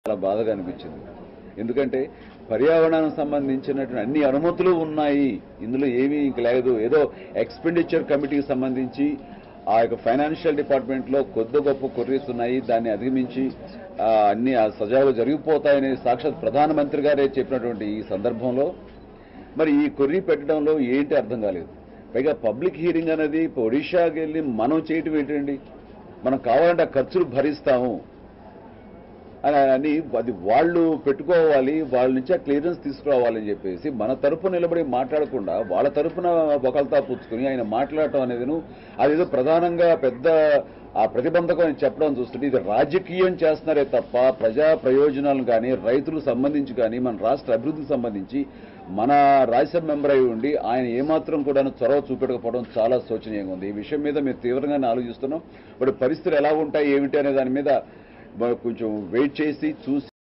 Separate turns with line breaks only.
చాలా బాధగా అనిపించింది ఎందుకంటే పర్యావరణానికి సంబంధించినటువంటి అన్ని అనుమతులు ఉన్నాయి ఇందులో ఏమీ ఇంక లేదు ఏదో ఎక్స్పెండిచర్ కమిటీకి సంబంధించి ఆ యొక్క ఫైనాన్షియల్ డిపార్ట్మెంట్లో కొద్ది గొప్ప కొర్రీస్ ఉన్నాయి దాన్ని అధిగమించి ఆ, అన్ని ఆ సజావుగా జరిగిపోతాయని సాక్షాత్ ప్రధానమంత్రి గారే చెప్పినటువంటి ఈ సందర్భంలో మరి ఈ కొర్రీ పెట్టడంలో ఏంటి అర్థం కాలేదు పైగా పబ్లిక్ హీరింగ్ అనేది ఇప్పుడు ఒడిషాకి వెళ్ళి మనం చేయటం ఏంటండి మనం కావాలంటే ఆ ఖర్చులు భరిస్తాము అని అని అది వాళ్ళు పెట్టుకోవాలి వాళ్ళ నుంచి ఆ క్లియరెన్స్ తీసుకురావాలని చెప్పేసి మన తరపున నిలబడి మాట్లాడకుండా వాళ్ళ తరపున ఒకల్తా పుచ్చుకుని ఆయన మాట్లాడటం అనేదిను అదేదో ప్రధానంగా పెద్ద ఆ ప్రతిబంధకం అని చెప్పడం చూస్తుంటే ఇది రాజకీయం చేస్తున్నారే తప్ప ప్రజా ప్రయోజనాలను కానీ రైతులకు సంబంధించి కానీ మన రాష్ట్ర అభివృద్ధికి సంబంధించి మన రాజ్యసభ మెంబర్ అయి ఉండి ఆయన ఏమాత్రం కూడా చొరవ చూపెట్టకపోవడం చాలా శోచనీయంగా ఉంది ఈ విషయం మీద మేము తీవ్రంగానే ఆలోచిస్తున్నాం బట్ పరిస్థితులు ఎలా ఉంటాయి ఏమిటి అనే దాని మీద మరి కొంచెం వెయిట్ చేసి చూసి